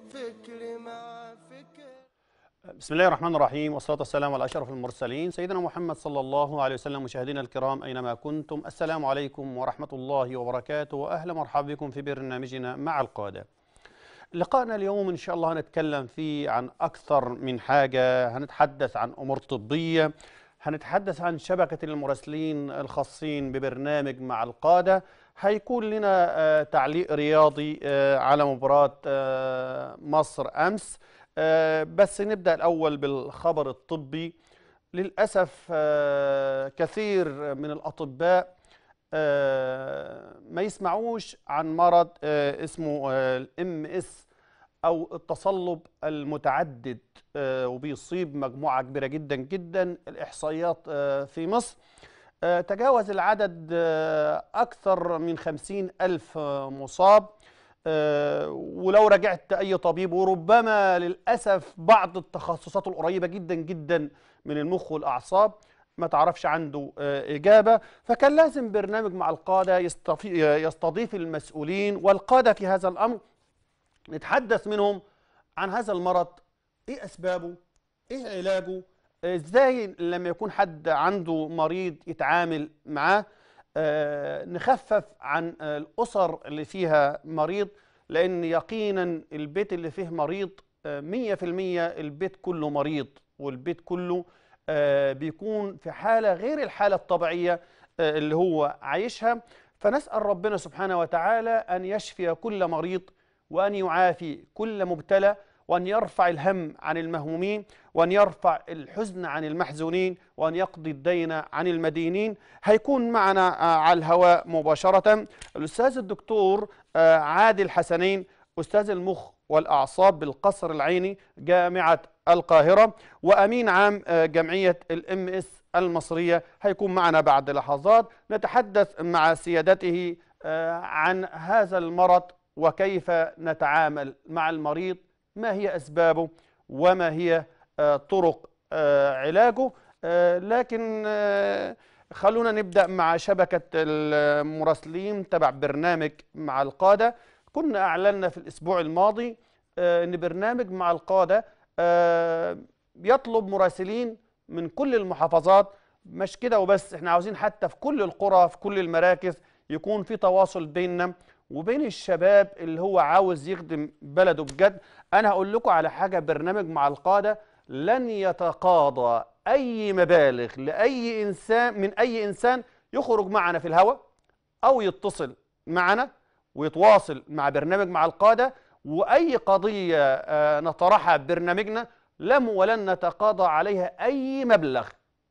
فكر مع فكر بسم الله الرحمن الرحيم والصلاة والسلام على أشرف المرسلين سيدنا محمد صلى الله عليه وسلم مشاهدينا الكرام أينما كنتم السلام عليكم ورحمة الله وبركاته وأهلا مرحبا بكم في برنامجنا مع القادة لقائنا اليوم إن شاء الله هنتكلم فيه عن أكثر من حاجة هنتحدث عن أمور طبية هنتحدث عن شبكة المراسلين الخاصين ببرنامج مع القادة هيكون لنا آه، تعليق رياضي آه، على مباراة آه، مصر أمس آه، بس نبدأ الأول بالخبر الطبي للأسف آه، كثير من الأطباء آه، ما يسمعوش عن مرض آه، اسمه الام اس أو التصلب المتعدد آه، وبيصيب مجموعة كبيرة جدا جدا الإحصائيات آه، في مصر آه، تجاوز العدد آه، أكثر من خمسين ألف آه، مصاب آه، ولو رجعت أي طبيب وربما للأسف بعض التخصصات القريبة جدا جدا من المخ والأعصاب ما تعرفش عنده آه، إجابة فكان لازم برنامج مع القادة يستفي- يستضيف المسؤولين والقادة في هذا الأمر نتحدث منهم عن هذا المرض ايه اسبابه ايه علاجه ازاي لما يكون حد عنده مريض يتعامل معاه آه نخفف عن آه الاسر اللي فيها مريض لان يقينا البيت اللي فيه مريض آه، مية في المية البيت كله مريض والبيت كله آه بيكون في حالة غير الحالة الطبيعية آه اللي هو عايشها فنسأل ربنا سبحانه وتعالى أن يشفي كل مريض وأن يعافي كل مبتلى وأن يرفع الهم عن المهمومين وأن يرفع الحزن عن المحزونين وأن يقضي الدين عن المدينين هيكون معنا آه، على الهواء مباشرة الأستاذ الدكتور آه، عادل حسنين أستاذ المخ والأعصاب بالقصر العيني جامعة القاهرة وأمين عام آه، جمعية الام اس المصرية هيكون معنا بعد لحظات نتحدث مع سيادته آه، عن هذا المرض وكيف نتعامل مع المريض ما هي أسبابه وما هي آه، طرق آه، علاجه آه، لكن آه، خلونا نبدأ مع شبكة المراسلين تبع برنامج مع القادة كنا أعلنا في الأسبوع الماضي آه، أن برنامج مع القادة آه، يطلب مراسلين من كل المحافظات مش كده وبس احنا عاوزين حتى في كل القرى في كل المراكز يكون في تواصل بيننا وبين الشباب اللي هو عاوز يخدم بلده بجد انا هقول لكم على حاجه برنامج مع القاده لن يتقاضى اي مبالغ لاي انسان من اي انسان يخرج معنا في الهواء او يتصل معنا ويتواصل مع برنامج مع القاده واي قضيه آه، نطرحها ببرنامجنا لم ولن نتقاضى عليها اي مبلغ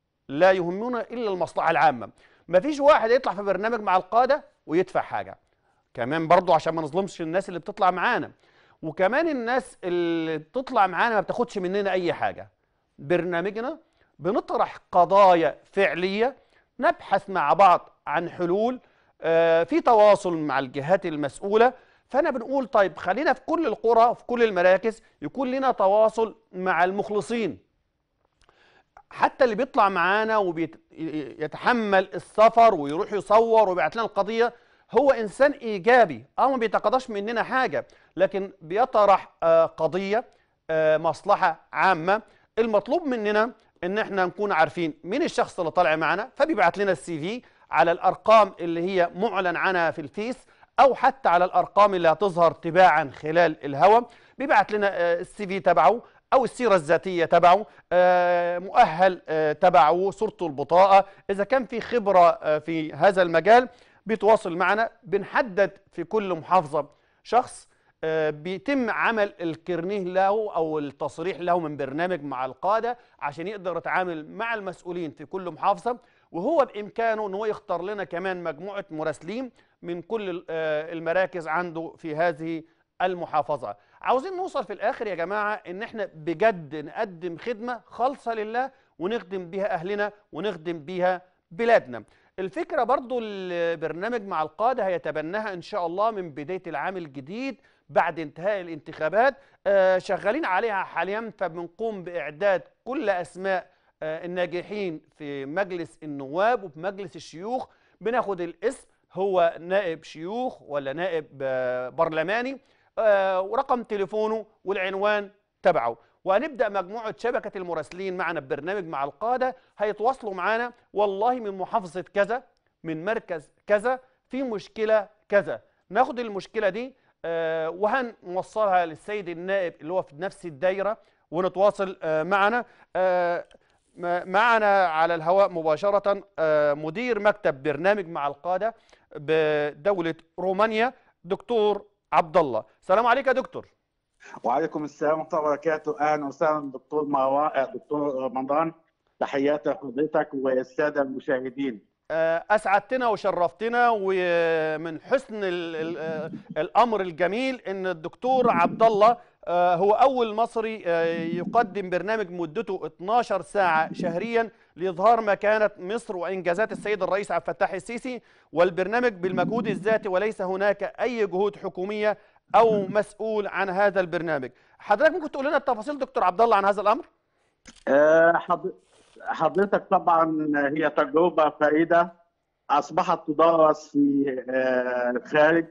لا يهمنا الا المصلحه العامه مفيش واحد يطلع في برنامج مع القاده ويدفع حاجه كمان برضو عشان ما نظلمش الناس اللي بتطلع معانا وكمان الناس اللي بتطلع معانا ما بتاخدش مننا اي حاجه برنامجنا بنطرح قضايا فعليه نبحث مع بعض عن حلول آه، في تواصل مع الجهات المسؤوله فانا بنقول طيب خلينا في كل القرى في كل المراكز يكون لنا تواصل مع المخلصين حتى اللي بيطلع معانا وبيتحمل السفر ويروح يصور ويبعت لنا القضيه هو انسان ايجابي اه ما بيتقاضاش مننا حاجه لكن بيطرح آه قضيه آه مصلحه عامه المطلوب مننا ان احنا نكون عارفين مين الشخص اللي طالع معانا فبيبعت لنا السي في على الارقام اللي هي معلن عنها في الفيس او حتى على الارقام اللي هتظهر تباعا خلال الهواء بيبعت لنا آه، السي في تبعه او السيره الذاتيه تبعه آه، مؤهل آه، تبعه صورته البطاقه اذا كان في خبره آه، في هذا المجال بيتواصل معنا بنحدد في كل محافظه شخص آه، بيتم عمل الكرنيه له او التصريح له من برنامج مع القاده عشان يقدر يتعامل مع المسؤولين في كل محافظه وهو بامكانه ان هو يختار لنا كمان مجموعه مراسلين من كل ال- آه، المراكز عنده في هذه المحافظه عاوزين نوصل في الاخر يا جماعه ان احنا بجد نقدم خدمه خالصه لله ونخدم بيها اهلنا ونخدم بيها بلادنا الفكره برضو البرنامج مع القاده هيتبناها ان شاء الله من بدايه العام الجديد بعد انتهاء الانتخابات آه، شغالين عليها حاليا فبنقوم باعداد كل اسماء آه، الناجحين في مجلس النواب وفي مجلس الشيوخ بناخد الاسم هو نائب شيوخ ولا نائب آه، برلماني آه، ورقم تليفونه والعنوان تبعه وهنبدا مجموعه شبكه المراسلين معنا ببرنامج مع القاده هيتواصلوا معانا والله من محافظه كذا من مركز كذا في مشكله كذا ناخد المشكله دي آه، وهنوصلها للسيد النائب اللي هو في نفس الدايره ونتواصل آه، معنا آه، م- معنا على الهواء مباشره آه، مدير مكتب برنامج مع القاده بدوله رومانيا دكتور عبد الله السلام عليك يا دكتور وعليكم السلام ورحمه الله وبركاته اهلا وسهلا دكتور مروان دكتور رمضان تحياتي لحضرتك والساده المشاهدين آه، اسعدتنا وشرفتنا ومن حسن ال ال آه، الامر الجميل ان الدكتور عبد الله آه، هو اول مصري آه، يقدم برنامج مدته 12 ساعه شهريا لاظهار مكانه مصر وانجازات السيد الرئيس عبد الفتاح السيسي والبرنامج بالمجهود الذاتي وليس هناك اي جهود حكوميه او مسؤول عن هذا البرنامج حضرتك ممكن تقول لنا التفاصيل دكتور عبد الله عن هذا الامر آه، حض- حضرتك طبعا هي تجربه فريده اصبحت تدرس في آه، الخارج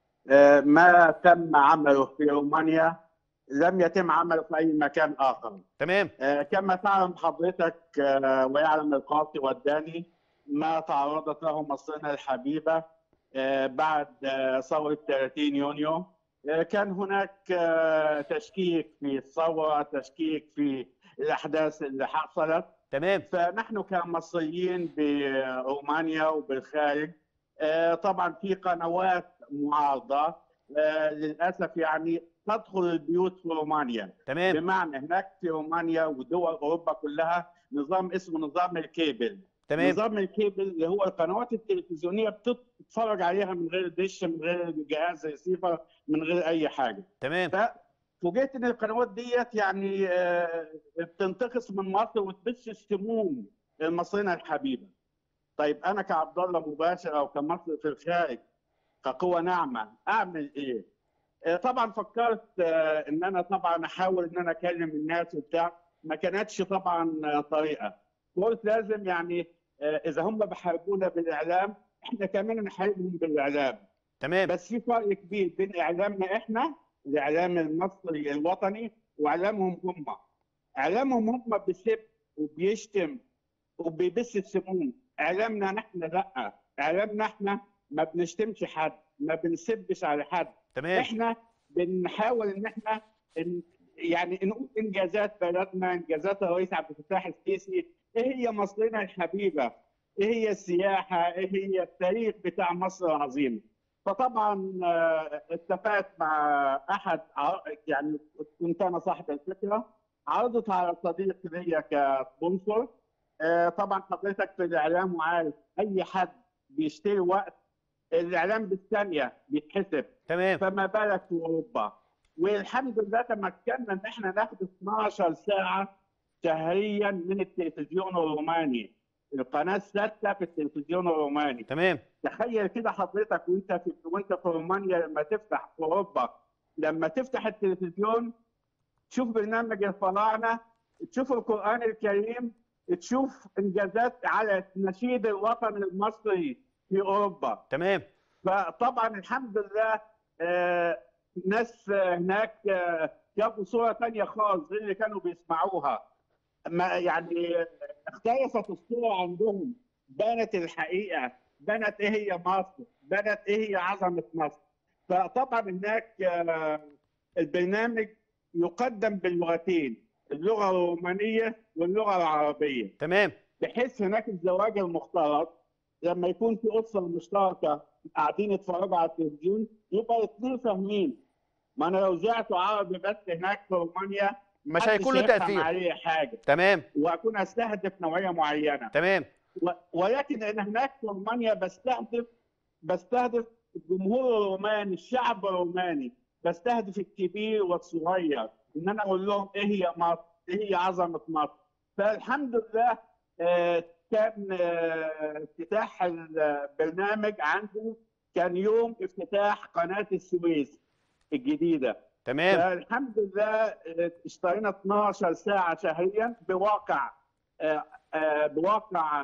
آه، ما تم عمله في رومانيا لم يتم عمله في اي مكان اخر تمام آه، كما تعلم حضرتك آه، ويعلم القاضي والداني ما تعرضت له مصرنا الحبيبة آه، بعد آه، ثورة 30 يونيو آه، كان هناك آه، تشكيك في الثورة تشكيك في الأحداث اللي حصلت تمام فنحن كمصريين برومانيا وبالخارج آه، طبعا في قنوات معارضة آه، للأسف يعني تدخل البيوت في رومانيا تمام بمعنى هناك في رومانيا ودول اوروبا كلها نظام اسمه نظام الكيبل تمام نظام الكيبل اللي هو القنوات التلفزيونيه بتتفرج عليها من غير دش من غير جهاز ريسيفر من غير اي حاجه تمام فوجئت ان القنوات ديت يعني آه، بتنتقص من مصر وتبث السموم المصريين الحبيبه طيب انا كعبد الله مباشر او كمصر في الخارج كقوه ناعمه اعمل ايه؟ آه، طبعا فكرت آه، ان انا طبعا احاول ان انا اكلم الناس وبتاع ما كانتش طبعا آه، طريقه قلت لازم يعني آه، اذا هم بيحاربونا بالاعلام احنا كمان نحاربهم بالاعلام تمام بس في فرق كبير بين اعلامنا احنا الاعلام المصري الوطني واعلامهم هم اعلامهم هم بيسب وبيشتم وبيبث السموم اعلامنا نحن لا اعلامنا احنا ما بنشتمش حد ما بنسبش على حد تمام احنا بنحاول ان احنا إن يعني نقول انجازات بلدنا انجازات الرئيس عبد الفتاح السيسي ايه هي مصرنا الحبيبه ايه هي السياحه ايه هي التاريخ بتاع مصر العظيم فطبعا آه، اتفقت مع احد ع- يعني كنت انا صاحب الفكره عرضت على صديق ليا كسبونسر آه، طبعا حضرتك في الاعلام وعارف اي حد بيشتري وقت الاعلام بالثانيه بيتحسب تمام فما بالك في اوروبا والحمد لله تمكنا ان احنا ناخد 12 ساعه شهريا من التلفزيون الروماني القناه السادسه في التلفزيون الروماني تمام تخيل كده حضرتك وانت في وانت في رومانيا لما تفتح في اوروبا لما تفتح التلفزيون تشوف برنامج الفراعنه تشوف القران الكريم تشوف انجازات على نشيد الوطن المصري في اوروبا تمام فطبعا الحمد لله آه، ناس آه، هناك آه، جابوا صوره ثانيه خالص غير اللي كانوا بيسمعوها ما يعني آه، اختلفت الصوره عندهم بانت الحقيقه بانت ايه هي مصر بانت ايه هي عظمه مصر فطبعا هناك آه، البرنامج يقدم باللغتين اللغه الرومانيه واللغه العربيه تمام بحيث هناك الزواج المختلط لما يكون في اسره مشتركه قاعدين يتفرجوا على التلفزيون يبقى الاثنين فاهمين ما انا لو زعت عربي بس هناك في رومانيا مش محدش هيكون له هيفهم تاثير عليه حاجه تمام واكون استهدف نوعيه معينه تمام و- ولكن انا هناك في رومانيا بستهدف بستهدف الجمهور الروماني الشعب الروماني بستهدف الكبير والصغير ان انا اقول لهم ايه هي مصر ايه هي عظمه مصر فالحمد لله آه، كان آه، افتتاح البرنامج عنده كان يوم افتتاح قناه السويس الجديده تمام فالحمد لله آه، اشترينا 12 ساعة شهريا بواقع آه، آه، بواقع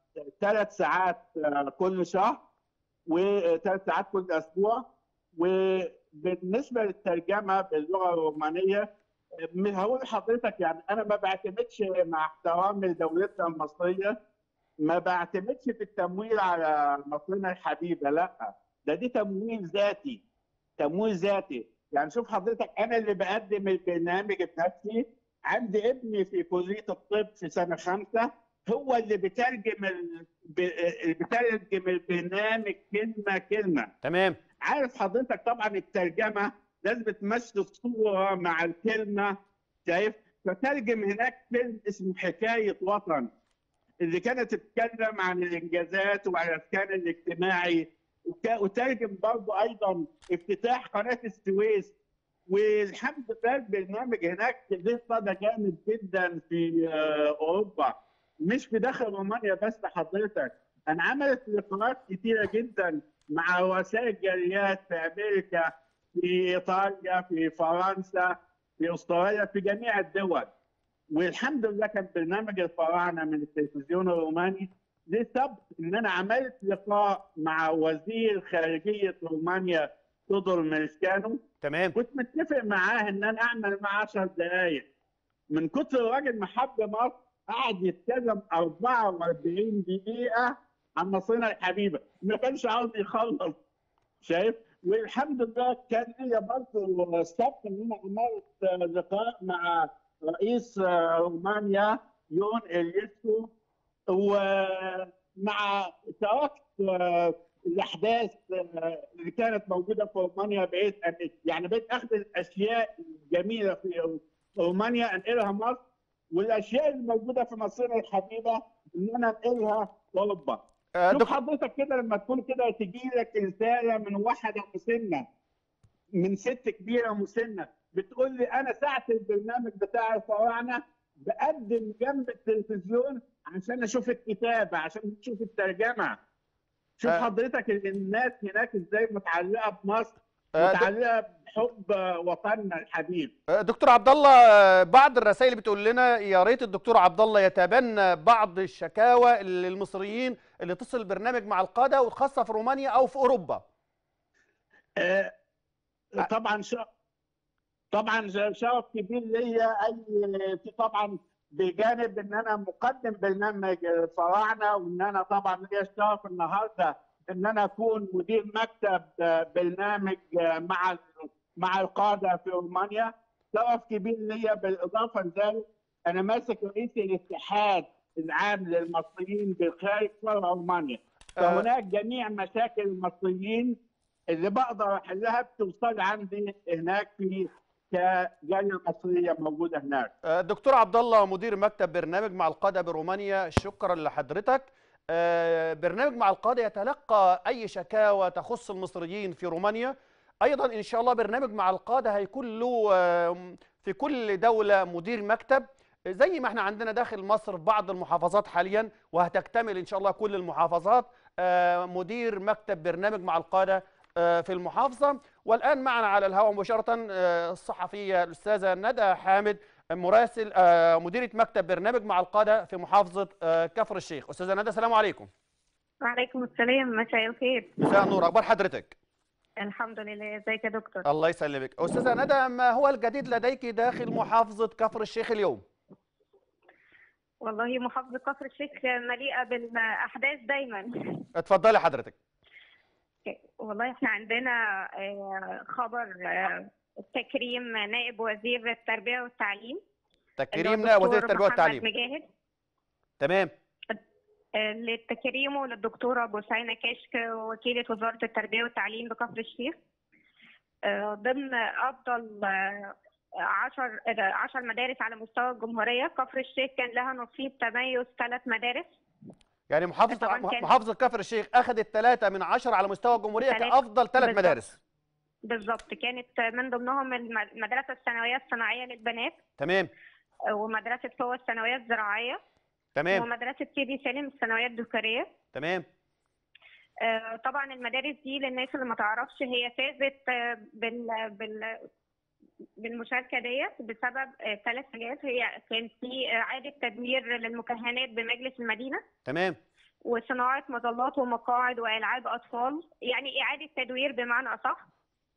ثلاث ساعات آه، كل شهر وثلاث ساعات كل أسبوع بالنسبه للترجمه باللغه الرومانيه من هقول لحضرتك يعني انا ما بعتمدش مع احترامي لدولتنا المصريه ما بعتمدش في التمويل على مصرنا الحبيبه لا ده دي تمويل ذاتي تمويل ذاتي يعني شوف حضرتك انا اللي بقدم البرنامج بنفسي عندي ابني في كليه الطب في سنه خمسه هو اللي بيترجم ال... ب- بيترجم البرنامج كلمه كلمه تمام عارف حضرتك طبعا الترجمه لازم تمشي الصوره مع الكلمه شايف فترجم هناك فيلم اسمه حكايه وطن اللي كانت تتكلم عن الانجازات وعن الاسكان الاجتماعي وك- وترجم برضه ايضا افتتاح قناه السويس والحمد لله البرنامج هناك له صدى جامد جدا في آه، اوروبا مش في داخل رومانيا بس حضرتك انا عملت لقاءات كتيره جدا مع رؤساء الجاليات في امريكا في ايطاليا في فرنسا في استراليا في جميع الدول والحمد لله كان برنامج الفراعنه من التلفزيون الروماني ليه سبب ان انا عملت لقاء مع وزير خارجيه رومانيا تودور ميرسكانو تمام كنت متفق معاه ان انا اعمل معاه 10 دقائق من كتر الراجل محب مصر قعد يتكلم 44 دقيقه عن مصرنا الحبيبه ما كانش عاوز يخلص شايف والحمد لله كان ليا برضه السبق ان انا عملت لقاء مع رئيس رومانيا يون اليسكو ومع تركت الاحداث اللي كانت موجوده في رومانيا بقيت يعني بقيت اخذ الاشياء الجميله في رومانيا انقلها مصر والاشياء اللي موجوده في مصرنا الحبيبه ان انا انقلها اوروبا آه، شوف دكتور حضرتك كده لما تكون كده تجي لك رساله من واحده مسنه من ست كبيره مسنه بتقول لي انا ساعه البرنامج بتاع الفراعنه بقدم جنب التلفزيون عشان اشوف الكتابه عشان اشوف الترجمه شوف آه. حضرتك الناس هناك ازاي متعلقه بمصر آه، دك- متعلقه بحب وطننا الحبيب آه، دكتور عبد الله آه، بعض الرسائل بتقول لنا يا ريت الدكتور عبد الله يتبنى بعض الشكاوى اللي المصريين اللي تصل البرنامج مع القاده وخاصه في رومانيا او في اوروبا آه، طبعا ش... طبعا ش- شرف كبير ليا اي في طبعا بجانب ان انا مقدم برنامج الفراعنه وان انا طبعا ليا الشرف النهارده ان انا اكون مدير مكتب آه، برنامج آه، مع ال- مع القاده في رومانيا شرف كبير ليا بالاضافه لذلك انا ماسك رئيس الاتحاد العام للمصريين بالخارج في رومانيا آه. فهناك جميع مشاكل المصريين اللي بقدر احلها بتوصل عندي هناك في كجاليه مصريه موجوده هناك. آه، دكتور عبد الله مدير مكتب برنامج مع القاده برومانيا شكرا لحضرتك آه، برنامج مع القاده يتلقى اي شكاوى تخص المصريين في رومانيا ايضا ان شاء الله برنامج مع القاده هيكون له آه، في كل دوله مدير مكتب زي ما احنا عندنا داخل مصر في بعض المحافظات حاليا وهتكتمل ان شاء الله كل المحافظات آه، مدير مكتب برنامج مع القاده آه، في المحافظه والان معنا على الهواء مباشره آه، الصحفيه الاستاذه ندى حامد مراسل آه، مديره مكتب برنامج مع القاده في محافظه آه، كفر الشيخ استاذه ندى السلام عليكم وعليكم السلام مساء الخير مساء النور اخبار حضرتك الحمد لله ازيك يا دكتور الله يسلمك استاذه ندى ما هو الجديد لديك داخل محافظه كفر الشيخ اليوم والله محافظة كفر الشيخ مليئة بالأحداث دايما اتفضلي حضرتك والله احنا عندنا آه، خبر آه، تكريم نائب وزير التربية والتعليم اللي هو تكريم نائب وزير الدكتور التربيه محمد والتعليم مجاهد تمام آه، لتكريمه للدكتورة بوسينة كشك وكيلة وزارة التربية والتعليم بكفر الشيخ آه، ضمن أفضل آه، عشر آه، عشر مدارس على مستوى الجمهورية كفر الشيخ كان لها نصيب تميز ثلاث مدارس يعني محافظه طبعاً كان- محافظه كفر الشيخ اخذت ثلاثه من عشرة على مستوى الجمهوريه ثلاثة. كافضل ثلاث بالظبط. مدارس بالظبط كانت من ضمنهم الم- المدرسة الثانوية الصناعية للبنات تمام آه، ومدرسة فوق الثانوية الزراعية تمام ومدرسة سيدي سالم الثانوية الذكرية تمام آه، طبعا المدارس دي للناس اللي ما تعرفش هي فازت آه، بال بال بالمشاركه ديت بسبب ثلاث حاجات هي كان في اعاده تدوير للمكهنات بمجلس المدينه تمام وصناعه مظلات ومقاعد والعاب اطفال يعني اعاده تدوير بمعنى اصح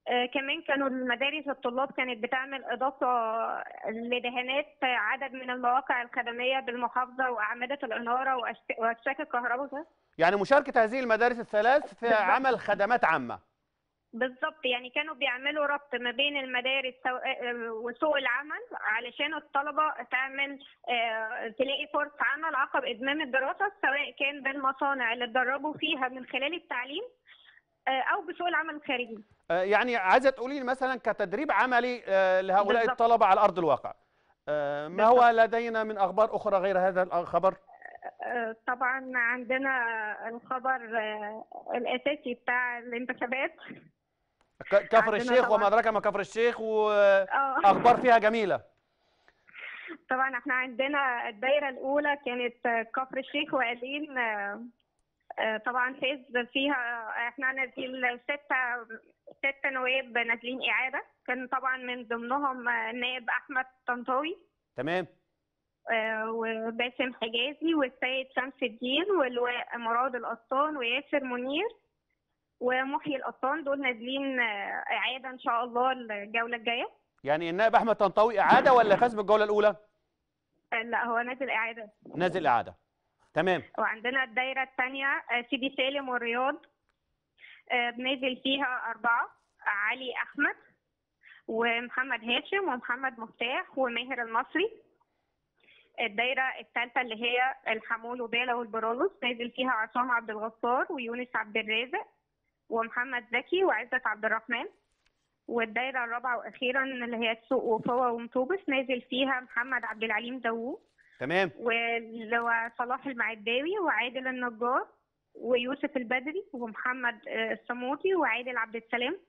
آه، كمان كانوا المدارس الطلاب كانت بتعمل إضافة لدهانات عدد من المواقع الخدمية بالمحافظة وأعمدة الإنارة وأشك- وأشباك الكهرباء يعني مشاركه هذه المدارس الثلاث في بالضبط. عمل خدمات عامه بالظبط يعني كانوا بيعملوا ربط ما بين المدارس سو- آه، وسوق العمل علشان الطلبة تعمل آه، تلاقي فرص عمل عقب إتمام الدراسة سواء كان بالمصانع اللي اتدربوا فيها من خلال التعليم آه، أو بسوق العمل الخارجي آه، يعني عايزه تقولي لي مثلا كتدريب عملي آه، لهؤلاء بالضبط. الطلبه على ارض الواقع آه، ما هو لدينا من اخبار اخرى غير هذا الخبر آه، طبعا عندنا الخبر آه، الأساسي بتاع الانتخابات ك- كفر عندنا الشيخ طبعاً. وما ادراك ما كفر الشيخ واخبار اه فيها جميله طبعا احنا عندنا الدايرة الأولى كانت آه، كفر الشيخ وقالين آه، آه، طبعا فاز فيها احنا نازلين ستة ستة نواب نازلين إعادة كان طبعا من ضمنهم آه، النائب أحمد طنطاوي تمام آه، وباسم حجازي والسيد شمس الدين واللواء مراد القطان وياسر منير ومحيي القطان دول نازلين آه، إعادة إن شاء الله الجولة الجاية يعني النائب احمد طنطاوي اعاده ولا فاز بالجوله الاولى آه، لا هو نازل إعادة نازل اعاده تمام وعندنا الدايرة الثانية آه، سيدي سالم والرياض آه، بنازل فيها أربعة علي أحمد ومحمد هاشم ومحمد مفتاح وماهر المصري الدايرة الثالثة اللي هي الحمول وبالا والبرولوس نازل فيها عصام عبد الغفار ويونس عبد الرازق ومحمد زكي وعزت عبد الرحمن والدايرة الرابعة وأخيرا اللي هي السوق وفوا ومطوبس نازل فيها محمد عبد العليم داوود تمام واللي هو صلاح المعداوي وعادل النجار ويوسف البدري ومحمد آه، الصموطي وعادل عبد السلام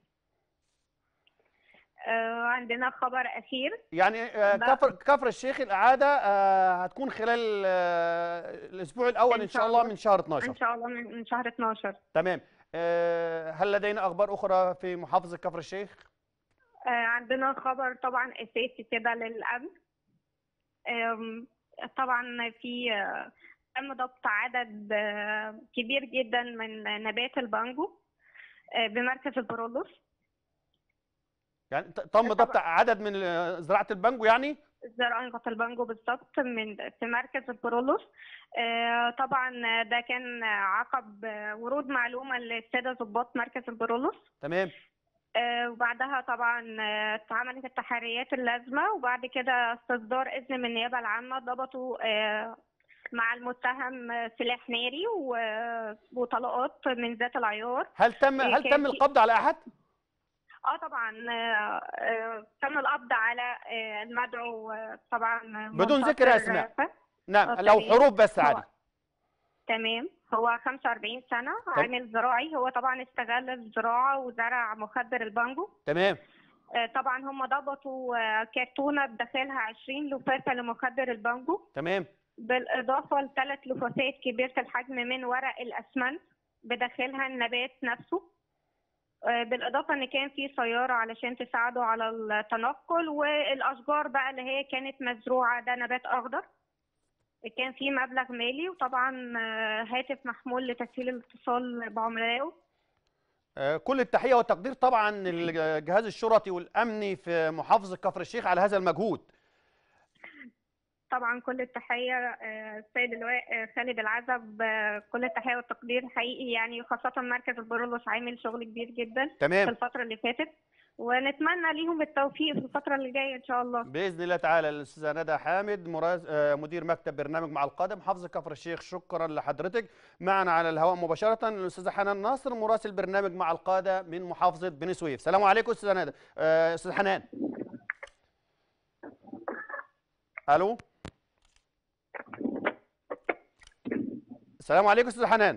آه، عندنا خبر أخير يعني آه، لا. كفر كفر الشيخ الاعاده آه، هتكون خلال آه، الاسبوع الاول إن ان شاء شاء الله الله. من شهر إن 12 شاء الله من من شهر 12 تمام آه، هل لدينا اخبار اخرى في محافظه كفر الشيخ آه، عندنا خبر طبعا أساسي كده للأمن آم، طبعا في آه، تم ضبط عدد آه، كبير جدا من نبات البانجو آه، بمركز البرولوس يعني ت- تم طبعا. ضبط عدد من آه، زراعه البانجو يعني زرع البانجو بالظبط من في مركز البرولوس آه، طبعا ده كان عقب آه، ورود معلومه للساده ضباط مركز البرولوس تمام آه، وبعدها طبعا آه، اتعملت التحريات اللازمه وبعد كده استصدار اذن من النيابه العامه ضبطوا آه، مع المتهم آه، سلاح ناري و- وطلقات من ذات العيار هل تم إيه هل كان تم في- القبض على احد اه طبعا آه، آه، تم القبض على آه، المدعو آه، طبعا بدون ذكر منتصر أسماء. فتحي. نعم آه، لو تمام. حروف بس هو- عادي تمام هو 45 سنة عامل زراعي هو طبعا استغل الزراعة وزرع مخدر البانجو تمام آه، طبعا هم ضبطوا آه، كرتونة بداخلها 20 لفافة لمخدر البانجو تمام بالإضافة لثلاث لفافات كبيرة الحجم من ورق الأسمنت بداخلها النبات نفسه آه، بالإضافة إن كان في سيارة علشان تساعده على التنقل والأشجار بقى اللي هي كانت مزروعة ده نبات أخضر كان في مبلغ مالي وطبعا آه، هاتف محمول لتسهيل الاتصال بعملائه آه، كل التحيه والتقدير طبعا للجهاز الشرطي والامني في محافظه كفر الشيخ على هذا المجهود طبعا كل التحية آه، السيد اللواء آه، خالد العزب آه، كل التحية والتقدير حقيقي يعني خاصة مركز البرولوس عامل شغل كبير جدا في تمام الفترة اللي فاتت ونتمنى ليهم التوفيق في الفترة اللي جاية إن شاء الله باذن الله تعالى الاستاذه ندى حامد مراز... آه، مدير مكتب برنامج مع القاده محافظه كفر الشيخ شكرا لحضرتك معنا على الهواء مباشره الاستاذه حنان ناصر مراسل برنامج مع القاده من محافظه بني سويف السلام عليكم استاذه ندى آه، استاذ حنان الو السلام عليكم استاذ حنان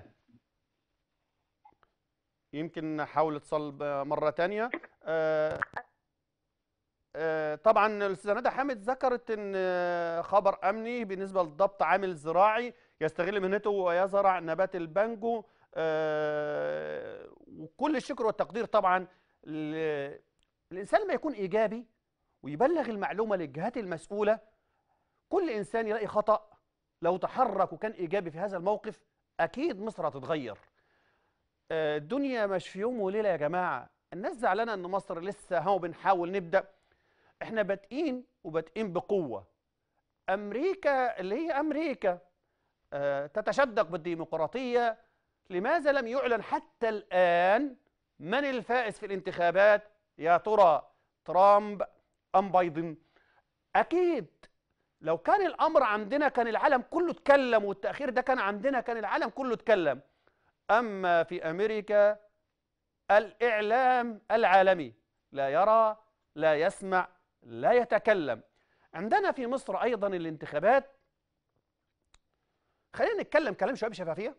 يمكن نحاول اتصل ب- مره ثانيه آه، آه، طبعا الاستاذه ندى حامد ذكرت ان آه، خبر امني بالنسبه لضبط عامل زراعي يستغل مهنته ويزرع نبات البانجو آه، وكل الشكر والتقدير طبعا ل- الانسان لما يكون ايجابي ويبلغ المعلومه للجهات المسؤوله كل انسان يلاقي خطا لو تحرك وكان ايجابي في هذا الموقف اكيد مصر هتتغير آه، الدنيا مش في يوم وليله يا جماعه الناس زعلانه ان مصر لسه هو بنحاول نبدا احنا بادئين وبادئين بقوه امريكا اللي هي امريكا آه، تتشدق بالديمقراطيه لماذا لم يعلن حتى الان من الفائز في الانتخابات يا ترى ترامب ام بايدن اكيد لو كان الامر عندنا كان العالم كله اتكلم والتاخير ده كان عندنا كان العالم كله اتكلم اما في امريكا الاعلام العالمي لا يرى لا يسمع لا يتكلم عندنا في مصر ايضا الانتخابات خلينا نتكلم كلام شويه بشفافيه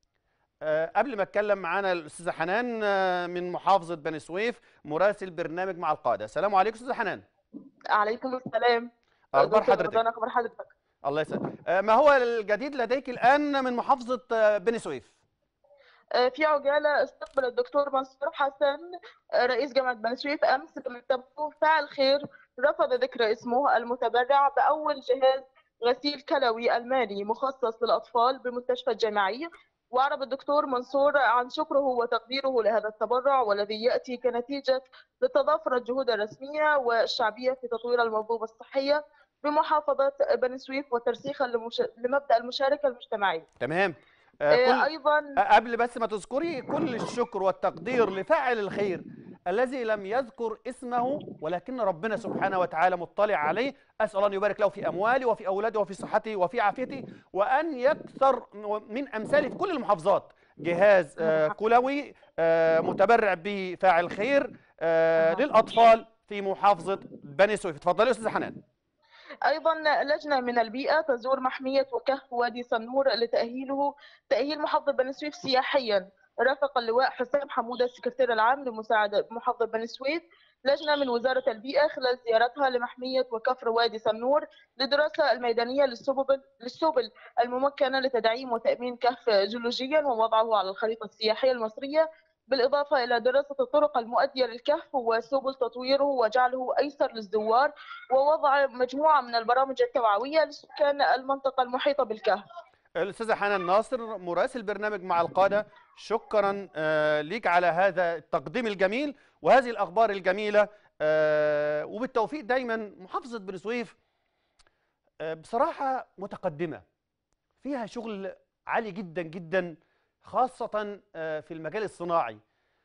أه قبل ما اتكلم معانا الاستاذه حنان آه، من محافظه بني سويف مراسل برنامج مع القاده السلام عليكم استاذه حنان عليكم السلام اخبار دكتور حضرتك رمضان، اخبار حضرتك الله يسلمك آه، ما هو الجديد لديك الان من محافظه آه، بني سويف آه، في عجاله استقبل الدكتور منصور حسن آه، رئيس جامعه بني سويف امس بمكتبه فاعل خير رفض ذكر اسمه المتبرع باول جهاز غسيل كلوي الماني مخصص للاطفال بالمستشفى الجامعي وأعرب الدكتور منصور عن شكره وتقديره لهذا التبرع والذي يأتي كنتيجة لتضافر الجهود الرسمية والشعبية في تطوير المنظومة الصحية بمحافظة بني سويف وترسيخا لمش... لمبدأ المشاركة المجتمعية تمام آه، آه، كل أيضا آه، قبل بس ما تذكري كل الشكر والتقدير لفاعل الخير الذي لم يذكر اسمه ولكن ربنا سبحانه وتعالى مطلع عليه أسأل أن يبارك له في أمواله وفي أولاده وفي صحته وفي عافيته وأن يكثر من أمثاله في كل المحافظات جهاز آه، كلوي آه، متبرع به فاعل خير آه، للأطفال في محافظة بني سويف اتفضلي يا أستاذة حنان أيضا لجنة من البيئة تزور محمية وكهف وادي سنور لتأهيله تأهيل محافظة بني سويف سياحيا رافق اللواء حسام حمودة السكرتير العام لمساعدة محافظة بني سويف لجنة من وزارة البيئة خلال زيارتها لمحمية وكفر وادي سنور للدراسة الميدانية للسبل للسبل الممكنة لتدعيم وتأمين كهف جيولوجيا ووضعه على الخريطة السياحية المصرية بالإضافة إلى دراسة الطرق المؤدية للكهف وسبل تطويره وجعله أيسر للزوار ووضع مجموعة من البرامج التوعوية لسكان المنطقة المحيطة بالكهف الأستاذة حنان ناصر مراسل برنامج مع القادة شكرا آه، ليك على هذا التقديم الجميل وهذه الأخبار الجميلة آه، وبالتوفيق دايما محافظة بني سويف آه، بصراحة متقدمة فيها شغل عالي جدا جدا خاصة آه، في المجال الصناعي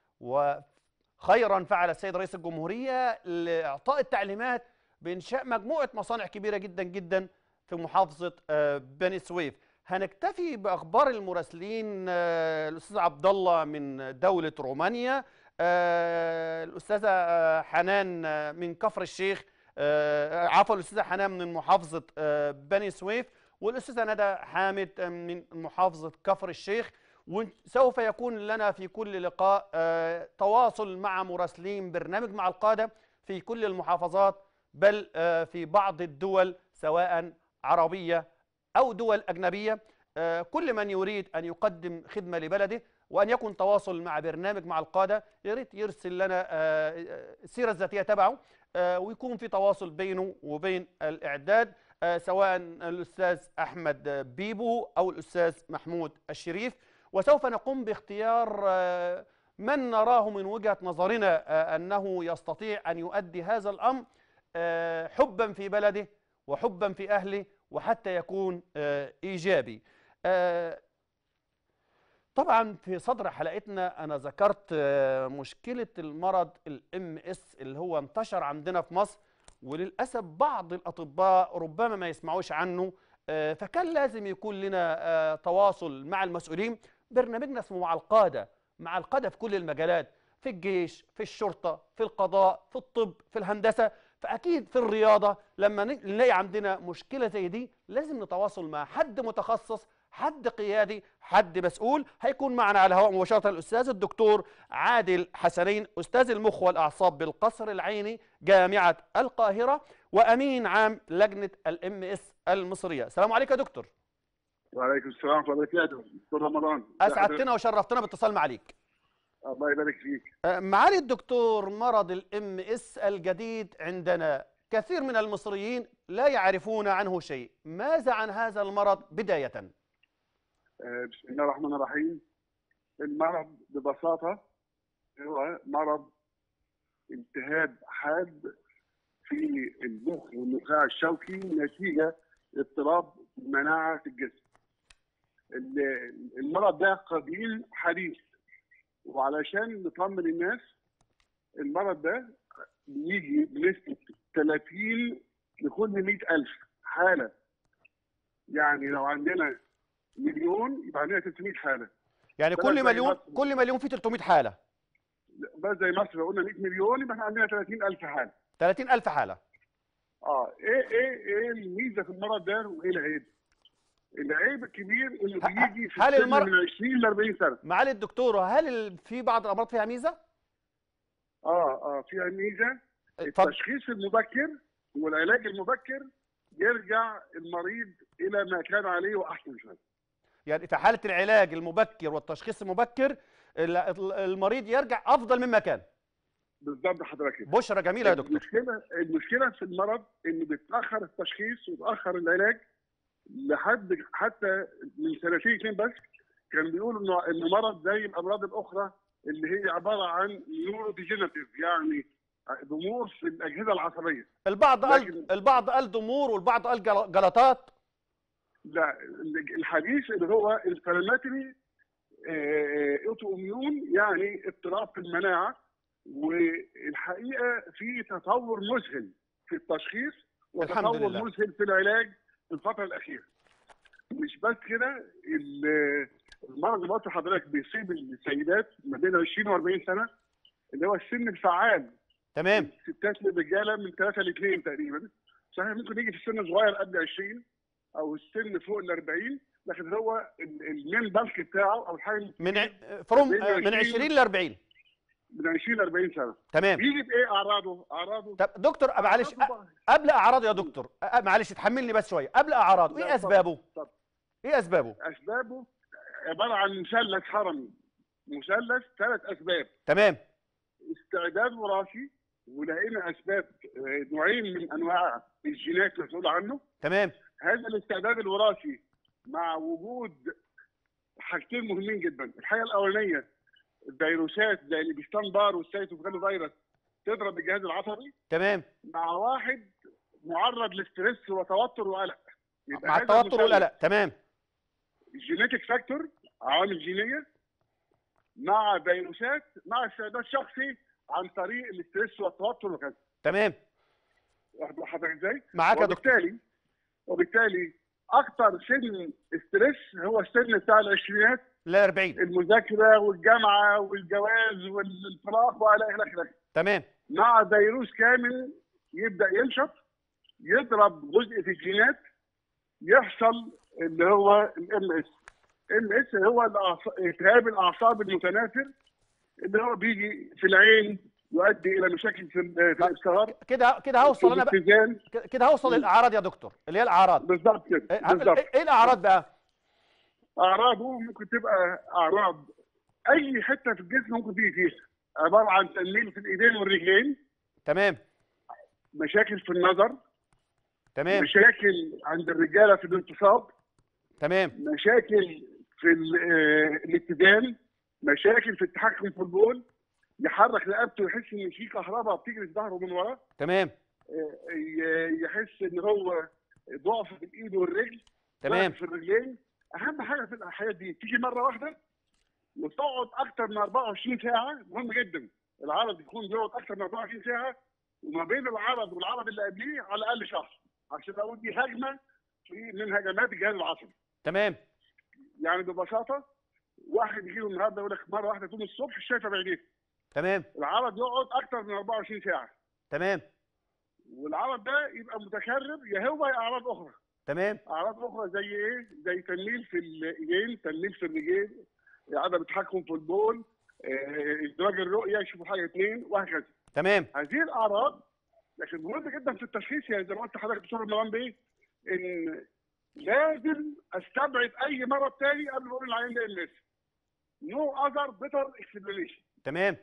وخيرا فعل السيد رئيس الجمهورية لإعطاء التعليمات بإنشاء مجموعة مصانع كبيرة جدا جدا في محافظة آه، بني سويف هنكتفي بأخبار المراسلين آه، الأستاذ عبد الله من دولة رومانيا آه، الأستاذة آه، حنان آه، من كفر الشيخ آه، عفوا الأستاذة حنان من محافظة آه، بني سويف والأستاذة ندى حامد آه، من محافظة كفر الشيخ وسوف يكون لنا في كل لقاء آه، تواصل مع مراسلين برنامج مع القادة في كل المحافظات بل آه، في بعض الدول سواء عربية أو دول أجنبية آه، كل من يريد أن يقدم خدمة لبلده وأن يكون تواصل مع برنامج مع القادة يا ريت يرسل لنا آه، آه، السيرة الذاتية تبعه آه، ويكون في تواصل بينه وبين الإعداد آه، سواء الأستاذ أحمد بيبو أو الأستاذ محمود الشريف وسوف نقوم باختيار آه، من نراه من وجهة نظرنا آه، أنه يستطيع أن يؤدي هذا الأمر آه، حبا في بلده وحبا في أهله وحتى يكون آه، إيجابي آه، طبعا في صدر حلقتنا أنا ذكرت آه، مشكلة المرض الام اس اللي هو انتشر عندنا في مصر وللأسف بعض الأطباء ربما ما يسمعوش عنه آه، فكان لازم يكون لنا آه، تواصل مع المسؤولين برنامجنا اسمه مع القادة مع القادة في كل المجالات في الجيش في الشرطة في القضاء في الطب في الهندسة فأكيد في الرياضة لما ن- نلاقي عندنا مشكلة زي دي لازم نتواصل مع حد متخصص حد قيادي حد مسؤول هيكون معنا على الهواء مباشرة الأستاذ الدكتور عادل حسنين أستاذ المخ والأعصاب بالقصر العيني جامعة القاهرة وأمين عام لجنة الام اس المصرية السلام عليكم يا دكتور وعليكم السلام ورحمه الله وبركاته دكتور رمضان أسعدتنا وشرفتنا باتصال معاليك الله يبارك فيك أه، معالي الدكتور مرض الام اس الجديد عندنا كثير من المصريين لا يعرفون عنه شيء ماذا عن هذا المرض بداية آه، بسم الله الرحمن الرحيم المرض ببساطه هو مرض التهاب حاد في المخ والنخاع الشوكي نتيجه اضطراب المناعه في الجسم. ال- المرض ده قديم حديث وعلشان نطمن الناس المرض ده بيجي بنسبه 30 لكل 100000 حاله يعني لو عندنا مليون يبقى عندنا 300 حاله يعني بلد كل زي مليون مصر. كل مليون فيه 300 حاله بس زي مصر لو قلنا 100 مليون يبقى احنا عندنا 30000 حاله 30000 حاله اه ايه ايه ايه الميزه في المرض ده وايه العيب؟ العيب الكبير انه ه- بيجي في هل السن المر- من 20 ل 40 سنه معالي الدكتور هل ال- في بعض الامراض فيها ميزه اه اه فيها ميزه اتفضل التشخيص المبكر والعلاج المبكر يرجع المريض الى ما كان عليه واحسن شويه يعني في حاله العلاج المبكر والتشخيص المبكر ال- ال- المريض يرجع افضل مما كان بالظبط حضرتك كده. بشرى جميله يا دكتور المشكله المشكله في المرض انه بيتاخر التشخيص ويتاخر العلاج لحد حتى من سنتين اتنين بس كان بيقولوا انه انه مرض زي الامراض الاخرى اللي هي عباره عن نيورو ديجنراتيف يعني ضمور في الاجهزه العصبيه البعض قال لكن- البعض قال ضمور والبعض قال جل- جلطات لا الحديث اللي هو انفلاماتري اوتو اميون يعني اضطراب في المناعه والحقيقه في تطور مذهل في التشخيص الحمد وتطور لله. مذهل في العلاج في الفتره الاخيره. مش بس كده ال- المرض اللي قلت لحضرتك بيصيب السيدات ما بين 20 و 40 سنه اللي هو السن الفعال تمام ستات للرجاله من 3 ل 2 تقريبا صحيح ممكن يجي في السن صغير قبل 20 او السن فوق ال 40 لكن هو ال- المين بالك بتاعه او الحاجه من ع- فروم بين من 20 20 ل 40 من 20 ل 40 سنه تمام بيجي بايه اعراضه؟ اعراضه طب دكتور معلش أ- أعراضه قبل اعراضه يا دكتور أ- معلش تحملني بس شويه قبل اعراضه لا، ايه اتفضل، اسبابه اتفضل. ايه اسبابه اسبابه عباره عن مثلث هرمي مثلث ثلاث اسباب تمام استعداد وراثي ولقينا اسباب آه، نوعين من انواع الجينات مسؤول عنه تمام هذا الاستعداد الوراثي مع وجود حاجتين مهمين جدا الحاجه الاولانيه الفيروسات زي البيستان بار والسيتوفيلو فيروس تضرب الجهاز العصبي تمام مع واحد معرض لستريس وتوتر وقلق يبقى مع هذا التوتر المثلث والقلق تمام الجينيتك فاكتور عوامل جينيه مع فيروسات مع استعداد شخصي عن طريق الاستريس والتوتر وكذا تمام واخد بال حضرتك ازاي؟ معاك يا دكتور وبالتالي وبالتالي اكثر سن ستريس هو السن بتاع العشرينات ل 40 المذاكره والجامعه والجواز والانطلاق والى اخره تمام مع فيروس كامل يبدا ينشط يضرب جزء في الجينات يحصل اللي هو الام اس ام اس هو الأعص- التهاب الاعصاب المتناثر اللي هو بيجي في العين يؤدي الى مشاكل في ال- في الابصار كده كده في هوصل انا بقى الاتزان كده هوصل للاعراض يا دكتور اللي هي الاعراض بالظبط كده ايه بالظبط إيه- إيه الاعراض بقى اعراضه ممكن تبقى اعراض اي حته في الجسم ممكن تيجي فيها عباره عن تنميل في الايدين والرجلين تمام مشاكل في النظر تمام مشاكل عند الرجاله في الانتصاب تمام مشاكل في ال- آه، الاتزان مشاكل في التحكم في البول يحرك رقبته يحس ان في كهرباء بتجري في ظهره من ورا تمام آه، ي- يحس ان هو ضعف في الايد والرجل تمام ضعف في الرجلين اهم حاجه في الحاجات دي تيجي مره واحده وتقعد اكتر من 24 ساعه مهم جدا العرض يكون بيقعد اكتر من 24 ساعه وما بين العرض والعرض اللي قبليه على الاقل شهر عشان اقول دي هجمه في من هجمات الجهاز العصبي تمام يعني ببساطه واحد يجي له النهارده يقول لك مره واحده تقوم الصبح شايفه بعينيه تمام العرض يقعد اكتر من 24 ساعه تمام والعرض ده يبقى متكرر يا هو يا اعراض اخرى تمام اعراض اخرى زي ايه؟ زي تنميل في الايدين، تنميل في الرجلين، عدم التحكم في البول، آه، ازدواج الرؤيه يشوفوا حاجه اثنين وهكذا. تمام هذه الاعراض لكن مهم جدا في التشخيص يعني زي ما قلت لحضرتك دكتور رمضان بيه ان لازم استبعد اي مرض تاني قبل ما اقول العيان ده ام اس. نو اذر بيتر اكسبلانيشن. تمام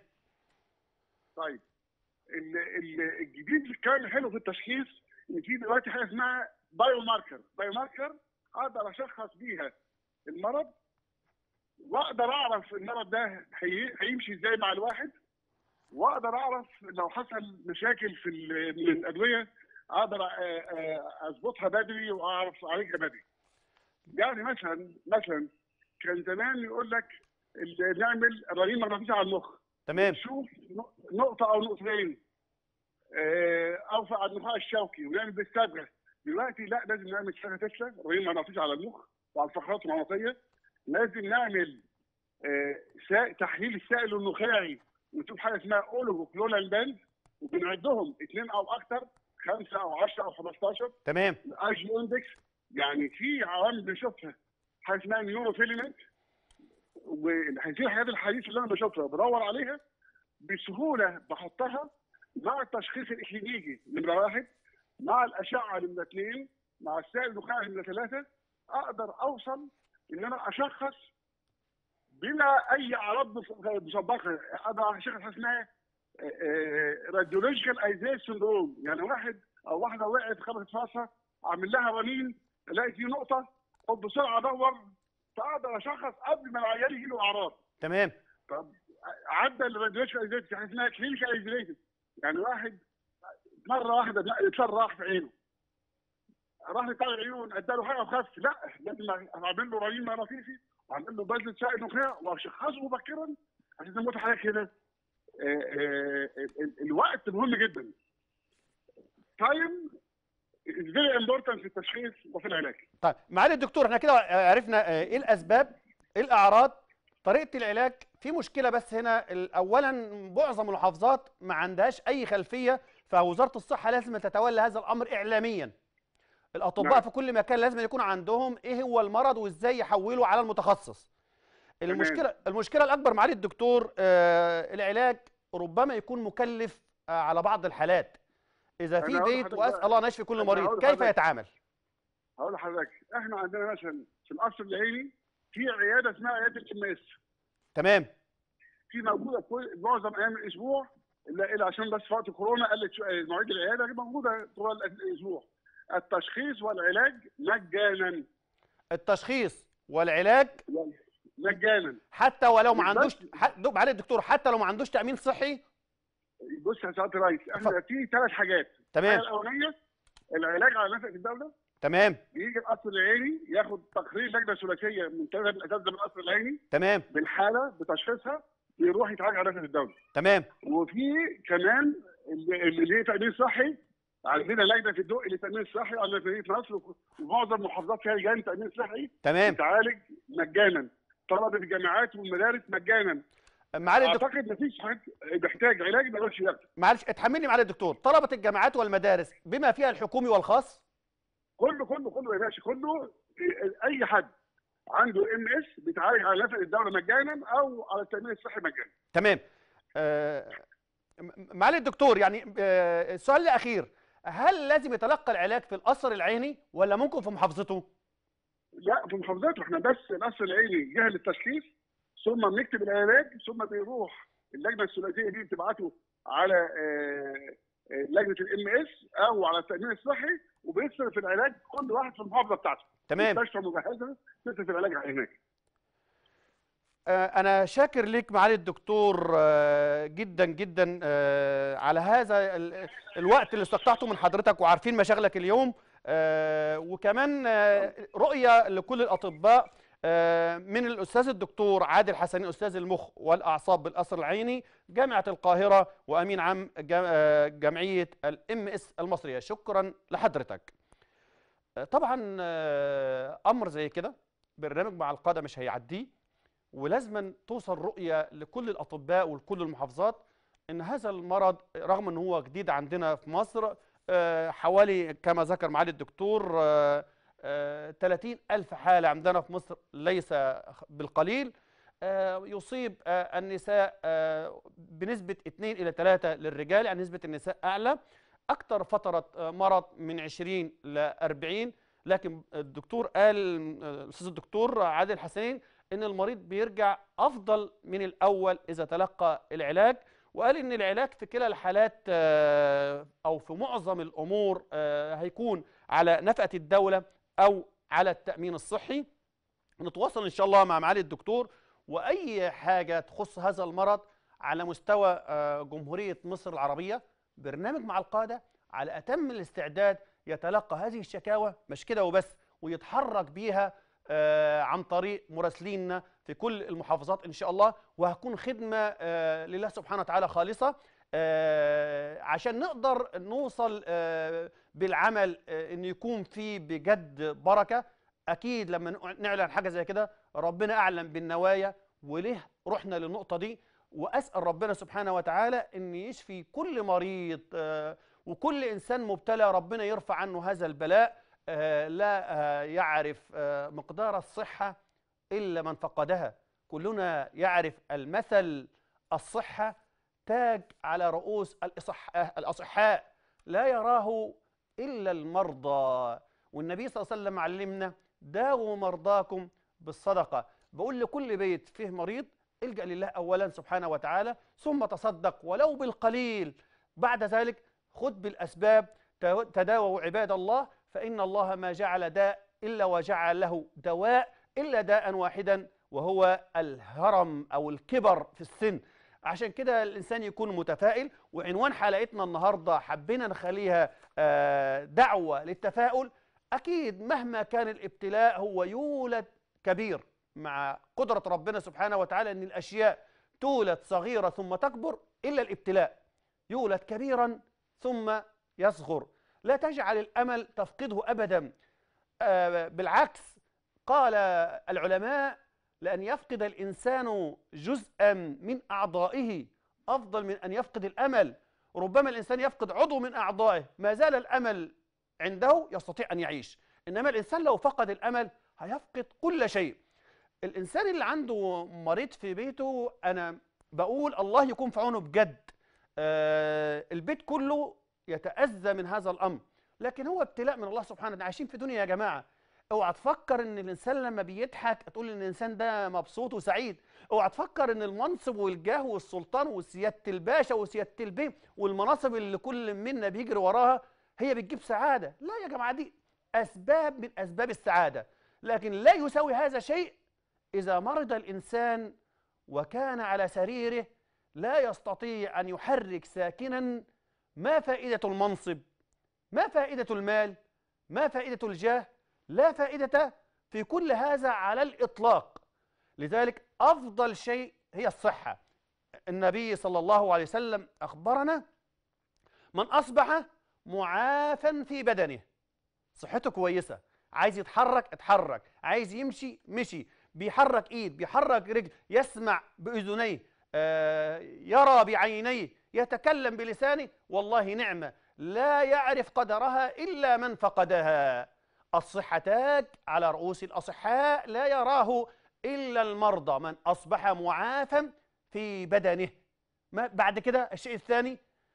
طيب ال- ال- الجديد في الكلام الحلو في التشخيص ان في دلوقتي حاجه اسمها بايو ماركر، بايو ماركر اقدر اشخص بيها المرض واقدر اعرف المرض ده هي- هيمشي ازاي مع الواحد واقدر اعرف لو حصل مشاكل في ال- من الادويه اقدر آه، آه، اظبطها بدري واعرف اعالجها بدري. يعني مثلا مثلا كان زمان يقول لك ال- نعمل رنين مغناطيسي على المخ تمام نشوف ن- نقطه او نقطتين آه، او على النخاع الشوكي ونعمل بالصبغه دلوقتي لا لازم نعمل صبغه تسلا رنين مغناطيسي على المخ وعلى الفقرات المغناطيسيه لازم نعمل آه، سا- تحليل السائل النخاعي ونشوف حاجه اسمها اولوجو كلونال باند وبنعدهم اثنين او اكثر خمسه او 10 او 15 تمام الاي جي اندكس يعني في عوامل بنشوفها حاجه اسمها نيورو فيلمنت وهذه الحاجات الحديثه اللي انا بشوفها بدور عليها بسهوله بحطها مع التشخيص الاكلينيكي نمره واحد مع الاشعه نمره اثنين مع السائل النخاعي نمره ثلاثه اقدر اوصل ان انا اشخص بلا اي اعراض مسبقه اقدر اشخص حاجه اسمها راديولوجيكال ايزيس سندروم يعني واحد او واحده وقعت خبطت راسها اعمل لها رنين الاقي في نقطه خد بسرعه ادور فاقدر اشخص قبل ما العيان يجي له اعراض تمام طب عدى الراديولوجيكال ايزيس يعني اسمها كلينيكال ايزوليتد يعني واحد مره واحده اتشرح في عينه راح بتاع العيون اداله حاجه وخف لا لازم اعمل له رنين مغناطيسي واعمل له بذله سائل نخاع واشخصه مبكرا عشان زي ما قلت لحضرتك كده آه، آه، ال- الوقت مهم جدا تايم از فيري امبورتنت في التشخيص وفي العلاج طيب معالي الدكتور احنا كده عرفنا آه، ايه الاسباب ايه الاعراض طريقه العلاج في مشكله بس هنا ال- اولا معظم المحافظات ما عندهاش اي خلفيه فوزاره الصحه لازم تتولى هذا الامر اعلاميا الاطباء نعم. في كل مكان لازم يكون عندهم ايه هو المرض وازاي يحولوا على المتخصص تمام. المشكله المشكله الاكبر معالي الدكتور آه العلاج ربما يكون مكلف آه على بعض الحالات اذا في أنا هقول ديت لحضرتك واسال بقى- الله أن يشفي كل أنا مريض هقول كيف لحضرتك. يتعامل هقول لحضرتك احنا عندنا مثلا في القصر العيني في عياده اسمها عياده الام اس تمام في موجوده كل معظم ايام الاسبوع الا الا عشان بس في وقت كورونا قلت شوية مواعيد العياده موجوده طول الاسبوع التشخيص والعلاج مجانا التشخيص والعلاج مجانا حتى ولو ما بس- عندوش ح- دو- معالي الدكتور حتى لو ما عندوش تامين صحي بص يا سعاده الرئيس احنا في ثلاث حاجات الحاجه تمام الاولانيه العلاج على نفقه الدوله تمام يجي القصر العيني ياخد تقرير لجنه ثلاثيه منتدبه بالاساتذه من القصر العيني تمام بالحاله بتشخيصها يروح يتعالج على نفقه الدوله تمام وفي كمان اللي اللي ليه تامين صحي عندنا لجنه في الدق للتامين الصحي عندنا في مدينه نصر ومعظم المحافظات فيها لجان تامين صحي تمام بتعالج مجانا طلبه الجامعات والمدارس مجانا معالي الدكتور اعتقد مفيش حد بيحتاج علاج ما يقدرش ياخده معلش اتحملني معالي الدكتور طلبه الجامعات والمدارس بما فيها الحكومي والخاص كله كله كله يا باشا كله اي حد عنده ام اس بيتعالج على نفقه الدوله مجانا او على التامين الصحي مجانا تمام آه م- معالي الدكتور يعني آه السؤال الاخير هل لازم يتلقى العلاج في القصر العيني ولا ممكن في محافظته لا في محافظاته احنا بس القصر العيني جهه للتشخيص ثم بنكتب العلاج ثم بيروح اللجنه الثلاثيه دي بتبعته على آه، آه، لجنه الام اس او على التامين الصحي وبيصرف العلاج كل واحد في المحافظه بتاعته تمام مستشفى مجهزه تصرف العلاج على هناك آه، أنا شاكر لك معالي الدكتور آه، جدا جدا آه، على هذا ال- الوقت اللي استقطعته من حضرتك وعارفين مشاغلك اليوم آه، وكمان آه، رؤية لكل الأطباء آه، من الأستاذ الدكتور عادل حسنين أستاذ المخ والأعصاب بالقصر العيني جامعة القاهرة وأمين عام جا- آه، جمعية الام اس المصرية شكرا لحضرتك آه، طبعا آه، أمر زي كده برنامج مع القادة مش هيعديه ولازما توصل رؤيه لكل الاطباء ولكل المحافظات ان هذا المرض رغم ان هو جديد عندنا في مصر آه، حوالي كما ذكر معالي الدكتور آه، آه، 30 ألف حالة عندنا في مصر ليس بالقليل آه، يصيب آه، النساء آه، بنسبة 2 إلى 3 للرجال يعني نسبة النساء أعلى أكثر فترة آه، مرض من 20 ل 40 لكن الدكتور قال آه، الأستاذ الدكتور عادل حسنين ان المريض بيرجع افضل من الاول اذا تلقى العلاج وقال ان العلاج في كلا الحالات آه، او في معظم الامور آه، هيكون على نفقه الدوله او على التامين الصحي نتواصل ان شاء الله مع معالي الدكتور واي حاجه تخص هذا المرض على مستوى آه، جمهورية مصر العربية برنامج مع القادة على أتم الاستعداد يتلقى هذه الشكاوى مش كده وبس ويتحرك بيها آه، عن طريق مراسليننا في كل المحافظات إن شاء الله وهتكون خدمة آه، لله سبحانه وتعالى خالصة آه، عشان نقدر نوصل آه، بالعمل آه، ان يكون في بجد بركه اكيد لما نع- نعلن حاجه زي كده ربنا اعلم بالنوايا وليه رحنا للنقطه دي واسال ربنا سبحانه وتعالى ان يشفي كل مريض آه، وكل انسان مبتلى ربنا يرفع عنه هذا البلاء آه، لا آه، يعرف آه، مقدار الصحه الا من فقدها كلنا يعرف المثل الصحه تاج على رؤوس الإصح- الاصحاء لا يراه الا المرضى والنبي صلى الله عليه وسلم علمنا داووا مرضاكم بالصدقه بقول لكل بيت فيه مريض الجا لله اولا سبحانه وتعالى ثم تصدق ولو بالقليل بعد ذلك خذ بالاسباب تو- تداووا عباد الله فان الله ما جعل داء الا وجعل له دواء الا داء واحدا وهو الهرم او الكبر في السن عشان كده الانسان يكون متفائل وعنوان حلقتنا النهارده حبينا نخليها آه، دعوه للتفاؤل اكيد مهما كان الابتلاء هو يولد كبير مع قدره ربنا سبحانه وتعالى ان الاشياء تولد صغيره ثم تكبر الا الابتلاء يولد كبيرا ثم يصغر لا تجعل الامل تفقده ابدا آه، بالعكس قال العلماء لأن يفقد الإنسان جزءا من أعضائه أفضل من أن يفقد الأمل ربما الإنسان يفقد عضو من أعضائه ما زال الأمل عنده يستطيع أن يعيش إنما الإنسان لو فقد الأمل هيفقد كل شيء الإنسان اللي عنده مريض في بيته أنا بقول الله يكون في عونه بجد آه البيت كله يتأذى من هذا الأمر لكن هو ابتلاء من الله سبحانه وتعالى عايشين في دنيا يا جماعة اوعى تفكر ان الانسان لما بيضحك تقول ان الانسان ده مبسوط وسعيد اوعى تفكر ان المنصب والجاه والسلطان وسياده الباشا وسياده البيه والمناصب اللي كل منا بيجري وراها هي بتجيب سعاده لا يا جماعه دي اسباب من اسباب السعاده لكن لا يساوي هذا شيء اذا مرض الانسان وكان على سريره لا يستطيع ان يحرك ساكنا ما فائده المنصب ما فائده المال ما فائده الجاه لا فائدة في كل هذا على الإطلاق لذلك أفضل شيء هي الصحة النبي صلى الله عليه وسلم أخبرنا من أصبح معافا في بدنه صحته كويسة عايز يتحرك اتحرك عايز يمشي مشي بيحرك ايد بيحرك رجل يسمع باذنيه آه يرى بعينيه يتكلم بلسانه والله نعمه لا يعرف قدرها الا من فقدها الصحة تاج على رؤوس الأصحاء لا يراه إلا المرضى من أصبح معافا في بدنه ما بعد كده الشيء الثاني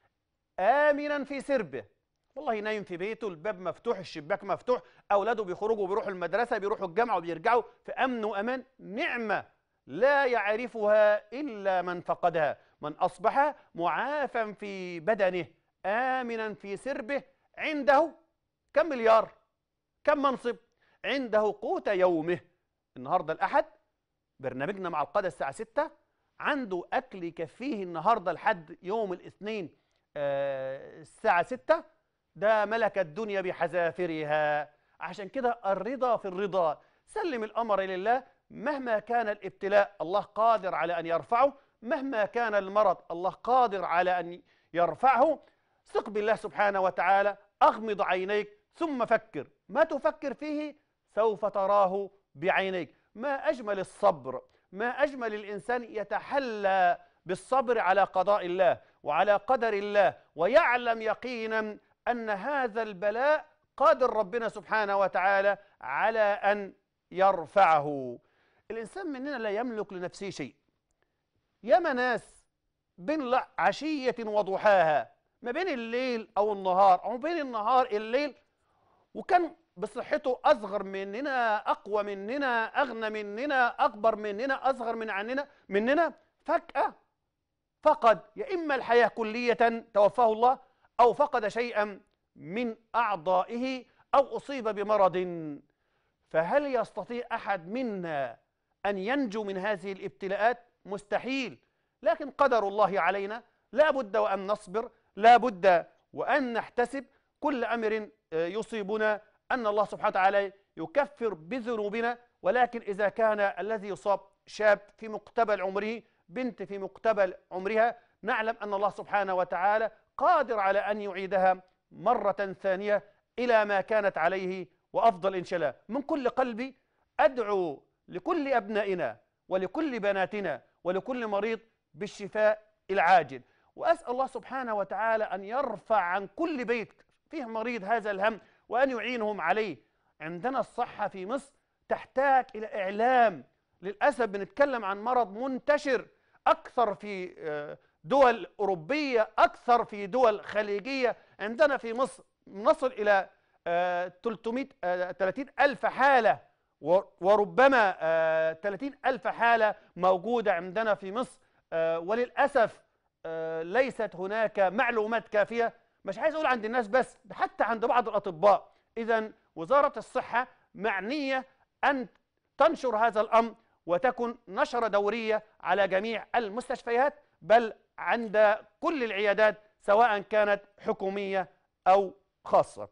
آمنا في سربه والله نايم في بيته الباب مفتوح الشباك مفتوح أولاده بيخرجوا بيروحوا المدرسة بيروحوا الجامعة وبيرجعوا في أمن وأمان نعمة لا يعرفها إلا من فقدها من أصبح معافا في بدنه آمنا في سربه عنده كم مليار كم منصب عنده قوت يومه النهارده الأحد برنامجنا مع القادة الساعة 6 عنده أكل يكفيه النهارده لحد يوم الاثنين آه، الساعة 6 ده ملك الدنيا بحذافيرها عشان كده الرضا في الرضا سلم الأمر لله مهما كان الابتلاء الله قادر على أن يرفعه مهما كان المرض الله قادر على أن يرفعه ثق بالله سبحانه وتعالى أغمض عينيك ثم فكر ما تفكر فيه سوف تراه بعينيك ما أجمل الصبر ما أجمل الإنسان يتحلى بالصبر على قضاء الله وعلى قدر الله ويعلم يقينا أن هذا البلاء قادر ربنا سبحانه وتعالى على أن يرفعه الإنسان مننا لا يملك لنفسه شيء ياما ناس بين لا- عشية وضحاها ما بين الليل أو النهار أو بين النهار الليل وكان بصحته أصغر مننا أقوى مننا أغنى مننا أكبر مننا أصغر من عننا مننا فجأة فقد يا إما الحياة كلية توفاه الله أو فقد شيئا من أعضائه أو أصيب بمرض فهل يستطيع أحد منا أن ينجو من هذه الابتلاءات؟ مستحيل لكن قدر الله علينا لا بد وأن نصبر لا بد وأن نحتسب كل أمر آه، يصيبنا أن الله سبحانه وتعالى يكفر بذنوبنا ولكن إذا كان الذي يصاب شاب في مقتبل عمره بنت في مقتبل عمرها نعلم أن الله سبحانه وتعالى قادر على أن يعيدها مرة ثانية إلى ما كانت عليه وأفضل إن شاء الله من كل قلبي أدعو لكل أبنائنا ولكل بناتنا ولكل مريض بالشفاء العاجل وأسأل الله سبحانه وتعالى أن يرفع عن كل بيت فيه مريض هذا الهم وأن يعينهم عليه عندنا الصحة في مصر تحتاج إلى إعلام للأسف بنتكلم عن مرض منتشر أكثر في آه، دول أوروبية أكثر في دول خليجية عندنا في مصر نصل إلى آه، 300 آه، 30 ألف حالة و- وربما آه، 30 ألف حالة موجودة عندنا في مصر آه، وللأسف آه، ليست هناك معلومات كافية مش عايز أقول عند الناس بس ده حتى عند بعض الأطباء إذا وزارة الصحة معنية أن تنشر هذا الأمر وتكن نشرة دورية على جميع المستشفيات بل عند كل العيادات سواء كانت حكومية أو خاصة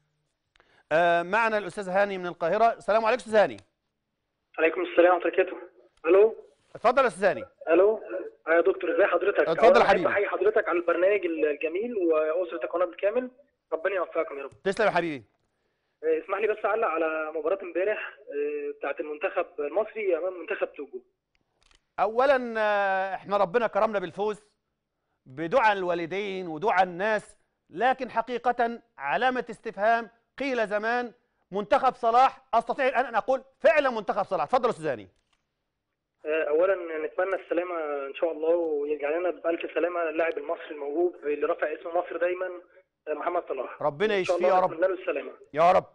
آه، معنا الأستاذ هاني من القاهرة السلام عليكم أستاذ هاني عليكم السلام ورحمه الله وبركاته الو اتفضل يا أستاذ هاني الو آه يا دكتور ازي حضرتك اتفضل أولاً يا أحب حبيبي. احيي حضرتك على البرنامج الجميل واسره القناه بالكامل ربنا يوفقكم يا رب تسلم يا حبيبي آه، اسمح لي بس اعلق على مباراه امبارح آه، بتاعت المنتخب المصري امام منتخب توجو اولا آه، احنا ربنا كرمنا بالفوز بدعاء الوالدين ودعاء الناس لكن حقيقة علامة استفهام قيل زمان منتخب صلاح استطيع الان ان اقول فعلا منتخب صلاح اتفضل يا استاذ هاني آه، اولا نتمنى السلامه ان شاء الله ويرجع لنا بالف سلامه اللاعب المصري الموهوب اللي رافع اسم مصر دايما آه، محمد صلاح ربنا ان شاء يشفيه الله يا رب نتمنى له السلامه يا رب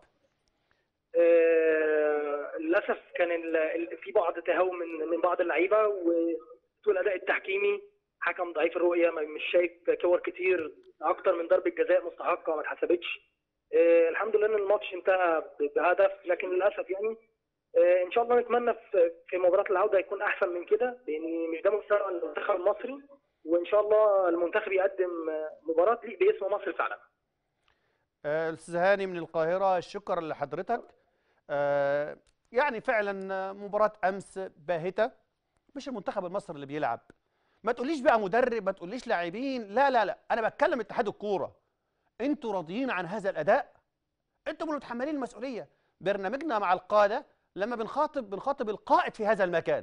آه، للاسف كان ال- ال- في بعض تهاون من من بعض اللعيبه وسوء الاداء التحكيمي حكم ضعيف الرؤيه ما- مش شايف كور كتير اكتر من ضربه جزاء مستحقه ما اتحسبتش آه، الحمد لله ان الماتش انتهى ب- بهدف لكن للاسف يعني آه، ان شاء الله نتمنى في في مباراه العوده يكون احسن من كده لان مش ده مستوى المنتخب المصري وان شاء الله المنتخب يقدم آه، مباراه تليق باسم مصر فعلا آه، الاستاذ هاني من القاهرة الشكر لحضرتك آه، يعني فعلا آه، مباراة امس باهتة مش المنتخب المصري اللي بيلعب ما تقوليش بقى مدرب ما تقوليش لاعبين لا لا لا انا بتكلم اتحاد الكورة انتوا راضيين عن هذا الاداء انتوا اللي متحملين المسؤولية برنامجنا مع القادة لما بنخاطب بنخاطب القائد في هذا المكان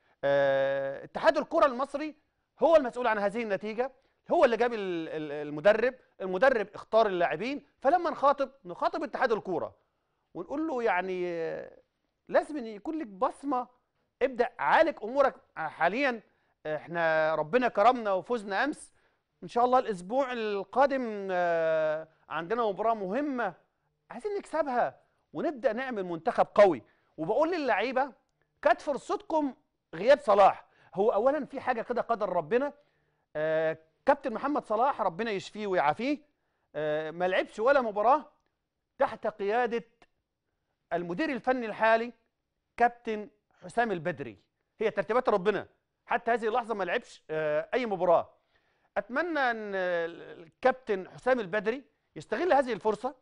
آه، اتحاد الكرة المصري هو المسؤول عن هذه النتيجة هو اللي جاب ال- ال- المدرب المدرب اختار اللاعبين فلما نخاطب نخاطب اتحاد الكورة ونقول له يعني آه، لازم إن يكون لك بصمة ابدأ عالج أمورك حاليا احنا ربنا كرمنا وفزنا أمس إن شاء الله الأسبوع القادم آه، عندنا مباراة مهمة عايزين نكسبها ونبدأ نعمل منتخب قوي وبقول للعيبة كانت فرصتكم غياب صلاح هو أولا في حاجة كده قدر ربنا آه، كابتن محمد صلاح ربنا يشفيه ويعافيه آه، ما لعبش ولا مباراة تحت قيادة المدير الفني الحالي كابتن حسام البدري هي ترتيبات ربنا حتى هذه اللحظة ما لعبش آه، أي مباراة أتمنى أن الكابتن حسام البدري يستغل هذه الفرصة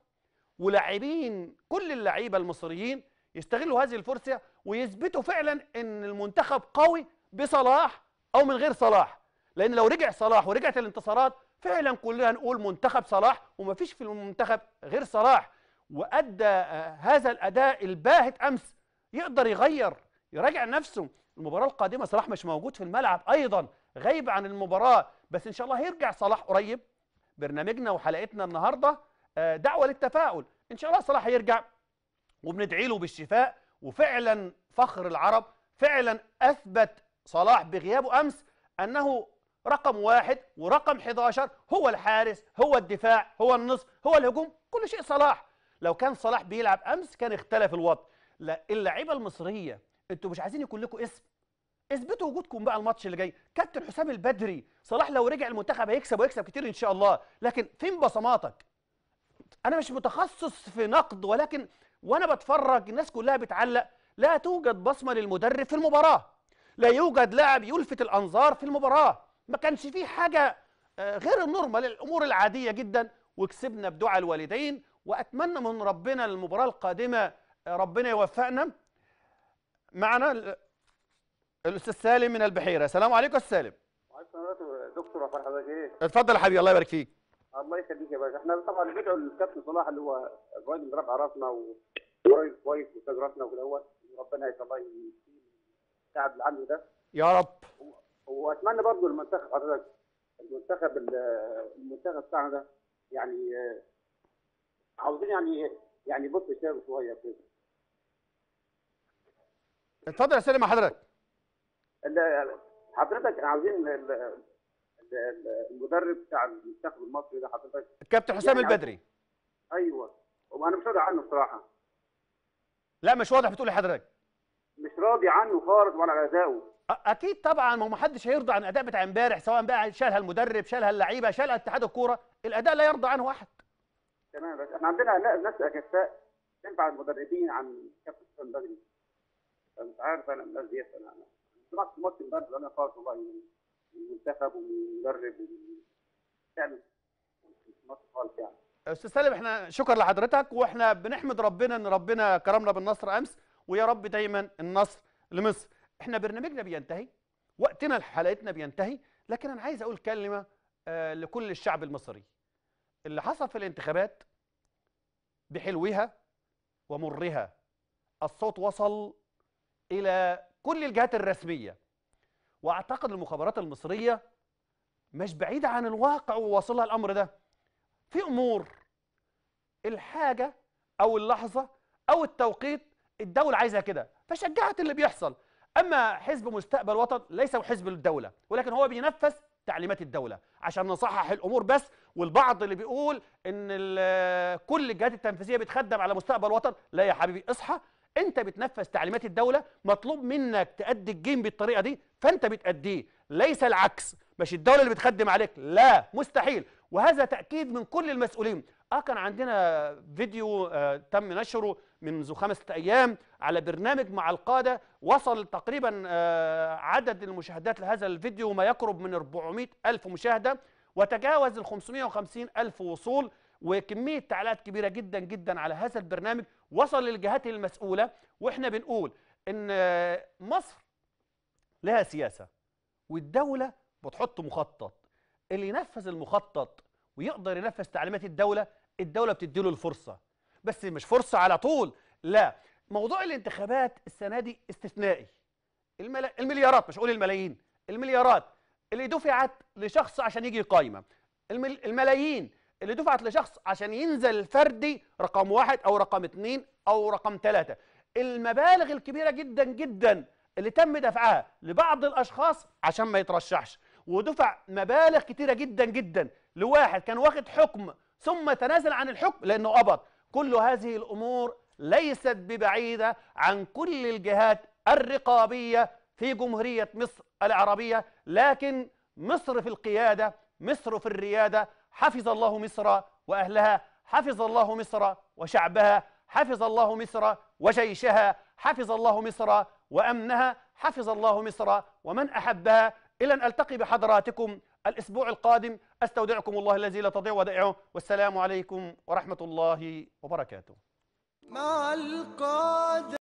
ولاعبين كل اللعيبة المصريين يستغلوا هذه الفرصة ويثبتوا فعلا أن المنتخب قوي بصلاح أو من غير صلاح لأن لو رجع صلاح ورجعت الانتصارات فعلا كلنا نقول منتخب صلاح ومفيش في المنتخب غير صلاح وأدى آه، هذا الأداء الباهت أمس يقدر يغير يراجع نفسه المباراة القادمة صلاح مش موجود في الملعب أيضا غايب عن المباراة بس إن شاء الله هيرجع صلاح قريب برنامجنا وحلقتنا النهاردة آه، دعوة للتفاؤل إن شاء الله صلاح هيرجع وبندعي له بالشفاء وفعلا فخر العرب فعلا أثبت صلاح بغيابه أمس أنه رقم واحد ورقم 11 هو الحارس هو الدفاع هو النصف هو الهجوم كل شيء صلاح لو كان صلاح بيلعب أمس كان اختلف الوضع لا اللعيبة المصرية انتوا مش عايزين يكون لكم اسم اثبتوا وجودكم بقى الماتش اللي جاي كابتن حسام البدري صلاح لو رجع المنتخب هيكسب ويكسب كتير ان شاء الله لكن فين بصماتك انا مش متخصص في نقد ولكن وانا بتفرج الناس كلها بتعلق لا توجد بصمه للمدرب في المباراه لا يوجد لاعب يلفت الانظار في المباراه ما كانش فيه حاجه آه، غير النورمال الامور العاديه جدا وكسبنا بدعاء الوالدين واتمنى من ربنا المباراه القادمه آه، ربنا يوفقنا معنا ال- الاستاذ سالم من البحيره السلام عليكم يا أستاذ سالم دكتور فرح حضرتك ايه؟ اتفضل يا حبيبي الله يبارك فيك الله يخليك يا باشا احنا طبعا بندعو للكابتن صلاح اللي هو الراجل اللي رفع راسنا وراجل كويس وتاج راسنا وكده هو ربنا ان شاء الله يشيل التعب اللي عنده ده يا رب واتمنى برضه المنتخب حضرتك المنتخب ال- المنتخب بتاعنا ده يعني آه، عاوزين يعني يعني بص يشتغل شويه كده اتفضل يا سالم مع حضرتك ال- حضرتك عاوزين ال- ال- ال- المدرب بتاع المنتخب المصري ده حضرتك الكابتن حسام يعني البدري ايوه وانا مش راضي عنه بصراحه لا مش واضح بتقول لحضرتك مش راضي عنه خالص ولا على ادائه أ- اكيد طبعا ما هو محدش هيرضى عن الاداء بتاع امبارح سواء بقى شالها المدرب شالها اللعيبه شالها اتحاد الكوره الاداء لا يرضى عنه احد تمام بس احنا عندنا نا- ناس اكفاء تنفع المدربين عن كابتن حسام بدري مش عارف انا الناس ديت انا انا سمعت ماتش امبارح انا خالص والله من المنتخب ومن المدرب ومن يعني مش ماتش خالص يعني استاذ سالم احنا شكر لحضرتك واحنا بنحمد ربنا ان ربنا كرمنا بالنصر امس ويا رب دايما النصر لمصر احنا برنامجنا بينتهي وقتنا حلقتنا بينتهي لكن انا عايز اقول كلمه آه، لكل الشعب المصري اللي حصل في الانتخابات بحلوها ومرها الصوت وصل الى كل الجهات الرسميه واعتقد المخابرات المصريه مش بعيده عن الواقع وواصلها الامر ده في امور الحاجه او اللحظه او التوقيت الدوله عايزها كده فشجعت اللي بيحصل اما حزب مستقبل وطن ليس هو حزب للدوله ولكن هو بينفذ تعليمات الدوله عشان نصحح الامور بس والبعض اللي بيقول ان ال- كل الجهات التنفيذيه بتخدم على مستقبل وطن لا يا حبيبي اصحى انت بتنفذ تعليمات الدوله مطلوب منك تأدي الجيم بالطريقه دي فانت بتأديه ليس العكس مش الدوله اللي بتخدم عليك لا مستحيل وهذا تأكيد من كل المسؤولين اه كان عندنا فيديو آه تم نشره منذ خمسة أيام على برنامج مع القادة وصل تقريبا آه عدد المشاهدات لهذا الفيديو ما يقرب من 400 ألف مشاهدة وتجاوز ال 550 ألف وصول وكمية تعليقات كبيرة جدا جدا على هذا البرنامج وصل للجهات المسؤولة وإحنا بنقول إن آه، مصر لها سياسة والدولة بتحط مخطط اللي ينفذ المخطط ويقدر ينفذ تعليمات الدولة الدولة بتديله الفرصة بس مش فرصة على طول لا موضوع الانتخابات السنة دي استثنائي الملا... المليارات مش هقول الملايين المليارات اللي دفعت لشخص عشان يجي قايمة المل... الملايين اللي دفعت لشخص عشان ينزل فردي رقم واحد أو رقم اتنين أو رقم ثلاثة المبالغ الكبيرة جدا جدا اللي تم دفعها لبعض الأشخاص عشان ما يترشحش ودفع مبالغ كتيرة جدا جدا لواحد كان واخد حكم ثم تنازل عن الحكم لأنه قبض كل هذه الأمور ليست ببعيدة عن كل الجهات الرقابية في جمهورية مصر العربية لكن مصر في القيادة مصر في الريادة حفظ الله مصر وأهلها حفظ الله مصر وشعبها حفظ الله مصر وجيشها حفظ الله مصر وأمنها حفظ الله مصر ومن أحبها إلى أن ألتقي بحضراتكم الأسبوع القادم أستودعكم الله الذي لا تضيع ودائعه والسلام عليكم ورحمة الله وبركاته مع القادة